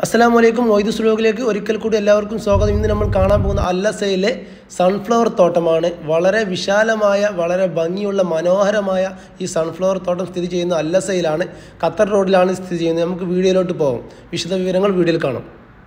അസ്സലാമു അലൈക്കും മൊയ്ദ് സുലോകിലേക്ക് ഒരിക്കൽ കൂടി എല്ലാവർക്കും സ്വാഗതം ഇന്ന് നമ്മൾ കാണാൻ പോകുന്ന അല്ലസയിലെ സൺഫ്ലവർ തോട്ടമാണ് വളരെ വിശാലമായ വളരെ ഭംഗിയുള്ള മനോഹരമായ ഈ സൺഫ്ലവർ തോട്ടം സ്ഥിതി ചെയ്യുന്ന അല്ലസയിലാണ് ഖത്തർ റോഡിലാണ് സ്ഥിതി ചെയ്യുന്നത് നമുക്ക് വീഡിയോയിലോട്ട് പോകാം വിശദ വിവരങ്ങൾ വീഡിയോയിൽ കാണാം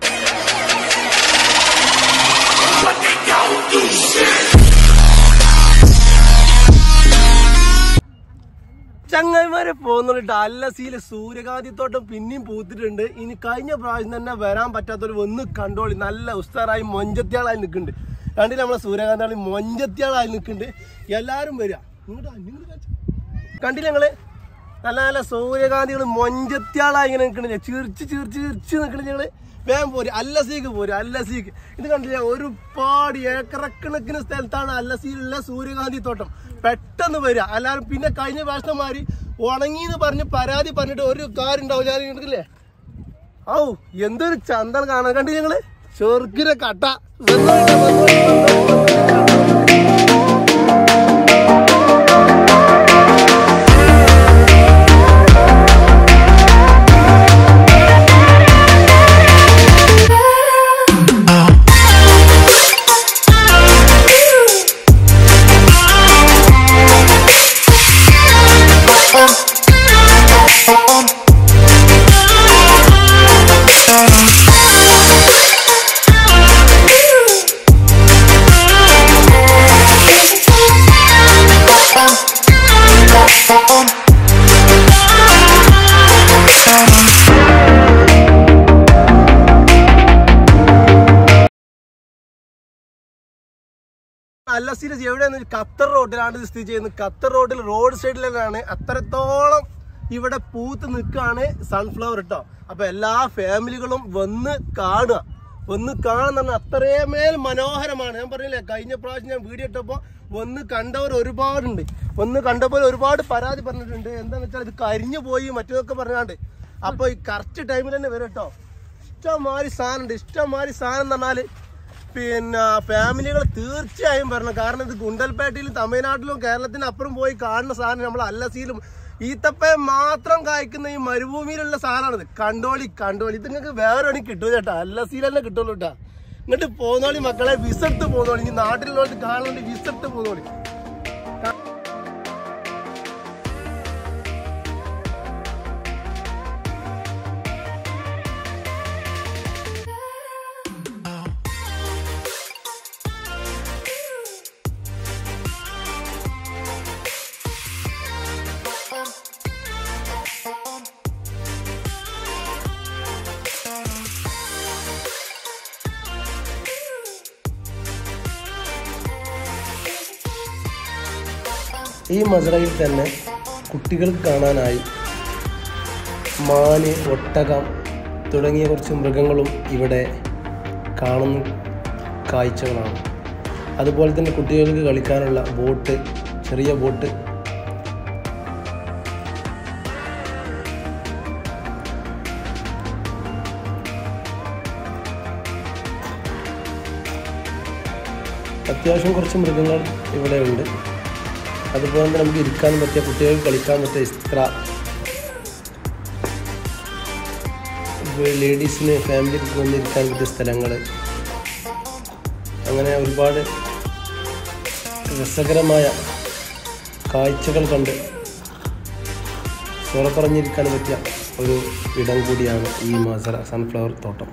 ചങ്ങായിമാരെ പോകുന്നുണ്ട് അല്ലസിയിലെ സൂര്യകാന്തിത്തോട്ടം പിന്നെയും പൂത്തിട്ടുണ്ട് ഇനി കഴിഞ്ഞ പ്രാവശ്യം തന്നെ വരാൻ പറ്റാത്തൊരു ഒന്ന് കണ്ടോളി നല്ല ഉസ്താറായി മൊഞ്ചത്തിയാളായി നിൽക്കുന്നുണ്ട് കണ്ടില്ല നമ്മളെ സൂര്യകാന്താളി മൊഞ്ചത്തിയാളായി നിൽക്കുന്നുണ്ട് എല്ലാവരും വരിക ഇങ്ങോട്ട് വാ, ഇങ്ങോട്ട് കാണിച്ച്. കണ്ടില്ല ഞങ്ങള് നല്ല നല്ല സൂര്യകാന്തികൾ മൊഞ്ചത്തിയാളായി ഇങ്ങനെ നിൽക്കണില്ലേ ചിരിച്ച് ചിരിച്ച് ചിരിച്ച് നിൽക്കണ ഞങ്ങള് വേഗം പോര് അല്ലസീക്ക് പോര് അല്ലസീക്ക് ഇത് കണ്ടില്ല ഒരുപാട് ഏക്കറക്കണക്കിന് സ്ഥലത്താണ് അല്ലസീലുള്ള സൂര്യകാന്തി തോട്ടം പെട്ടെന്ന് വരിക എല്ലാവരും പിന്നെ കഴിഞ്ഞ പ്രാവശ്യമാര് ഉണങ്ങിന്ന് പറഞ്ഞ് പരാതി പറഞ്ഞിട്ട് ഒരു കാര്യം ഉണ്ടാവില്ല ഞാൻ കണ്ടില്ലേ ഔ എന്തൊരു ചന്തം കാണാൻ കണ്ടു ഞങ്ങള് ചെറുക്കിര കട്ട വന്നോട്ടെ, വന്നോട്ടെ, വന്നോട്ടെ. അല്ല സീരിയസ് എവിടെയാണ് ഖത്തർ റോഡിലാണ് ഇത് സ്ഥിതി ചെയ്യുന്നത് ഖത്തർ റോഡിൽ റോഡ് സൈഡിലാണ് അത്രത്തോളം ഇവിടെ പൂത്ത് നിൽക്കുകയാണ് സൺഫ്ലവർ കേട്ടോ അപ്പൊ എല്ലാ ഫാമിലികളും വന്ന് കാണുക വന്ന് കാണുന്ന അത്രയുമേൽ മനോഹരമാണ് ഞാൻ പറഞ്ഞില്ലേ കഴിഞ്ഞ പ്രാവശ്യം ഞാൻ വീഡിയോ ഇട്ടപ്പോൾ വന്ന് കണ്ടവർ ഒരുപാടുണ്ട് വന്ന് കണ്ടപ്പോൾ ഒരുപാട് പരാതി പറഞ്ഞിട്ടുണ്ട് എന്താണെന്ന് വെച്ചാൽ ഇത് കരിഞ്ഞു പോയി മറ്റൊക്കെ പറഞ്ഞാണ്ട് അപ്പൊ ഈ കറക്റ്റ് ടൈമിൽ തന്നെ വരും കേട്ടോ ഇഷ്ടംമാതിരി സാധനം ഉണ്ട് ഇഷ്ടംമാതിരി സാധനം എന്ന് പറഞ്ഞാല് പിന്നെ ഫാമിലികൾ തീർച്ചയായും വരണം കാരണം ഇത് ഗുണ്ടൽപേട്ടയിലും തമിഴ്നാട്ടിലും കേരളത്തിന് അപ്പുറം പോയി കാണുന്ന സാധനം നമ്മൾ അല്ലസീലും ഈത്തപ്പയം മാത്രം കായ്ക്കുന്ന ഈ മരുഭൂമിയിലുള്ള സാധനമാണിത് കണ്ടോളി കണ്ടോളി ഇത് നിങ്ങൾക്ക് വേറെ എവിടെ കിട്ടൂല ചേട്ടാ അല്ലസീൽ തന്നെ കിട്ടുള്ളൂ കേട്ടാ ഇങ്ങോട്ട് പോന്നോളി മക്കളെ വിസട്ട് പോന്നോളി ഇനി നാട്ടിലുള്ളവർക്ക് കാണുന്നുണ്ട് വിസട്ട് പോന്നോളി ഈ മസറയിൽ തന്നെ കുട്ടികൾക്ക് കാണാനായി മാന് ഒട്ടകം തുടങ്ങിയ കുറച്ച് മൃഗങ്ങളും ഇവിടെ കാണുന്ന കാഴ്ചകളാണ് അതുപോലെ തന്നെ കുട്ടികൾക്ക് കളിക്കാനുള്ള ബോട്ട് ചെറിയ ബോട്ട് അത്യാവശ്യം കുറച്ച് മൃഗങ്ങൾ ഇവിടെ ഉണ്ട് അതുപോലെ തന്നെ നമുക്ക് ഇരിക്കാനും പറ്റിയ കുട്ടികൾക്ക് കളിക്കാൻ പറ്റിയ ഇസ്ത്ര ലേഡീസിന് ഫാമിലിക്ക് വന്നിരിക്കാൻ പറ്റിയ സ്ഥലങ്ങൾ അങ്ങനെ ഒരുപാട് രസകരമായ കാഴ്ചകൾ കണ്ട് സ്വറപ്പറഞ്ഞിരിക്കാൻ പറ്റിയ ഒരു ഇടം കൂടിയാണ് ഈ മസറ സൺഫ്ലവർ തോട്ടം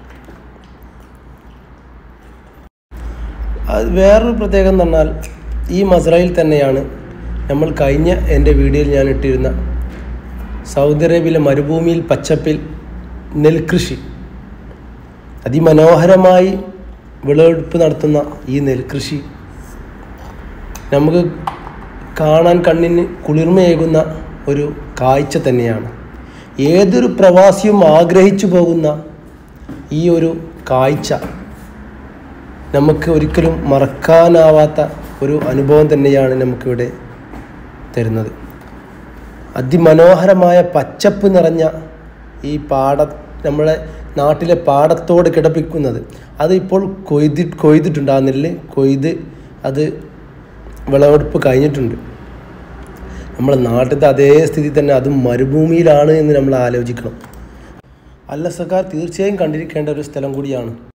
അത് വേറൊരു പ്രത്യേകത എന്ന് പറഞ്ഞാൽ ഈ മസറയിൽ തന്നെയാണ് നമ്മൾ കഴിഞ്ഞ എൻ്റെ വീഡിയോയിൽ ഞാൻ ഇട്ടിരുന്ന സൗദി അറേബ്യയിലെ മരുഭൂമിയിൽ പച്ചപ്പിൽ നെൽകൃഷി അതിമനോഹരമായി വിളവെടുപ്പ് നടത്തുന്ന ഈ നെൽകൃഷി നമുക്ക് കാണാൻ കണ്ണിന് കുളിർമയേകുന്ന ഒരു കാഴ്ച തന്നെയാണ് ഏതൊരു പ്രവാസിയും ആഗ്രഹിച്ചു പോകുന്ന ഈ ഒരു കാഴ്ച നമുക്ക് ഒരിക്കലും മറക്കാനാവാത്ത ഒരു അനുഭവം തന്നെയാണ് നമുക്കിവിടെ തരുന്നത് അതിമനോഹരമായ പച്ചപ്പ് നിറഞ്ഞ ഈ പാട നമ്മളെ നാട്ടിലെ പാടത്തോട് കിടപ്പിക്കുന്നത് അത് ഇപ്പോൾ കൊയ്തി കൊയ്തിട്ടുണ്ട് ആ നെല്ല് കൊയ്ത് അത് വിളവെടുപ്പ് കഴിഞ്ഞിട്ടുണ്ട് നമ്മളെ നാട്ടിലത്തെ അതേ സ്ഥിതി തന്നെ അതും മരുഭൂമിയിലാണ് എന്ന് നമ്മൾ ആലോചിക്കണം അല്ലസക്കാർ തീർച്ചയായും കണ്ടിരിക്കേണ്ട ഒരു സ്ഥലം കൂടിയാണ്